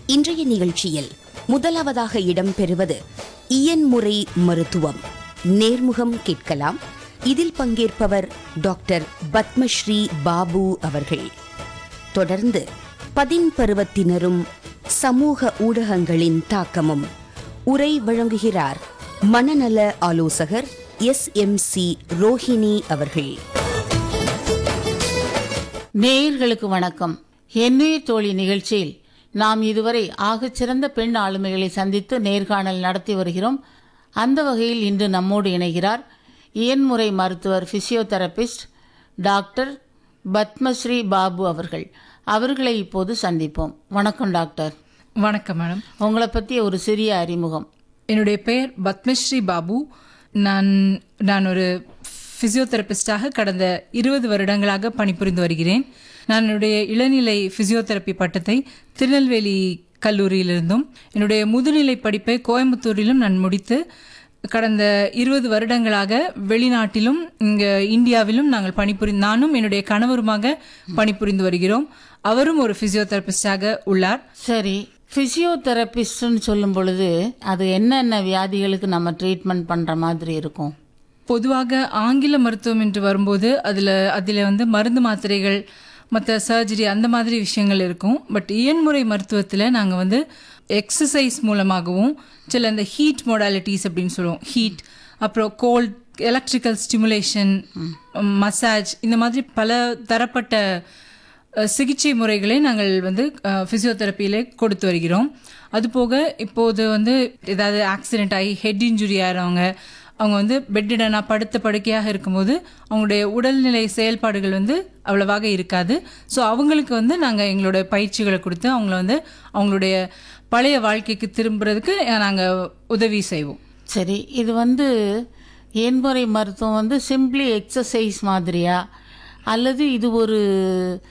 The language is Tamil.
இன்றைய நிகழ்ச்சியில் முதலாவதாக இடம்பெறுவது இயன்முறை மருத்துவம் நேர்முகம் கேட்கலாம் இதில் பங்கேற்பவர் டாக்டர் பத்மஸ்ரீ பாபு அவர்கள் தொடர்ந்து பதின் பருவத்தினரும் சமூக ஊடகங்களின் தாக்கமும் உரை வழங்குகிறார் மனநல ஆலோசகர் எஸ் எம் சி ரோஹிணி அவர்கள் நேயர்களுக்கு வணக்கம் எண்ணுயிர் தோழி நிகழ்ச்சியில் நாம் இதுவரை ஆகச்சிறந்த பெண் ஆளுமைகளை சந்தித்து நேர்காணல் நடத்தி வருகிறோம் அந்த வகையில் இன்று நம்மோடு இணைகிறார் இயன்முறை மருத்துவர் பிசியோதெரபிஸ்ட் டாக்டர் பத்மஸ்ரீ பாபு அவர்கள் அவர்களை இப்போது சந்திப்போம் வணக்கம் டாக்டர் வணக்கம் மேடம் உங்களை பற்றி ஒரு சிறிய அறிமுகம் என்னுடைய பெயர் பத்மஸ்ரீ பாபு நான் நான் ஒரு ஃபிசியோதெரபிஸ்டாக கடந்த இருபது வருடங்களாக பணிபுரிந்து வருகிறேன் நான் என்னுடைய இளநிலை ஃபிசியோதெரப்பி பட்டத்தை திருநெல்வேலி கல்லூரியிலிருந்தும் என்னுடைய முதுநிலை படிப்பை கோயம்புத்தூரிலும் நான் முடித்து கடந்த இருபது வருடங்களாக வெளிநாட்டிலும் இங்கே இந்தியாவிலும் நாங்கள் பணிபுரி நானும் என்னுடைய கணவருமாக பணிபுரிந்து வருகிறோம் அவரும் ஒரு ஃபிசியோதெரபிஸ்டாக உள்ளார் சரி ஃபிசியோதெரபிஸ்ட்னு சொல்லும் பொழுது அது என்னென்ன வியாதிகளுக்கு நம்ம ட்ரீட்மெண்ட் பண்ணுற மாதிரி இருக்கும் பொதுவாக ஆங்கில மருத்துவம் என்று வரும்போது அதில் அதில் வந்து மருந்து மாத்திரைகள் மற்ற சர்ஜரி அந்த மாதிரி விஷயங்கள் இருக்கும் பட் இயன்முறை மருத்துவத்தில் நாங்கள் வந்து எக்ஸசைஸ் மூலமாகவும் சில இந்த ஹீட் மொடாலிட்டிஸ் அப்படின்னு சொல்லுவோம் ஹீட் அப்புறம் கோல்ட் எலக்ட்ரிக்கல் ஸ்டிமுலேஷன் மசாஜ் இந்த மாதிரி பல தரப்பட்ட அஹ், சிகிச்சை முறைகளை நாங்கள் வந்து ஃபிசியோதெரப்பியிலே கொடுத்து வருகிறோம் அதுபோக இப்போது வந்து ஏதாவது ஆக்சிடென்ட் ஆகி ஹெட் இன்ஜுரி ஆகிறவங்க அவங்க வந்து பெட்டிடனா படுத்த படுக்கையாக இருக்கும்போது அவங்களுடைய உடல்நிலை செயல்பாடுகள் வந்து அவ்வளவாக இருக்காது ஸோ அவங்களுக்கு வந்து நாங்கள் எங்களோட பயிற்சிகளை கொடுத்து அவங்கள வந்து அவங்களுடைய பழைய வாழ்க்கைக்கு திரும்புறதுக்கு நாங்கள் உதவி செய்வோம் சரி இது வந்து எண்முறை மருத்துவம் வந்து சிம்பிளி எக்ஸசைஸ் மாதிரியா அல்லது இது ஒரு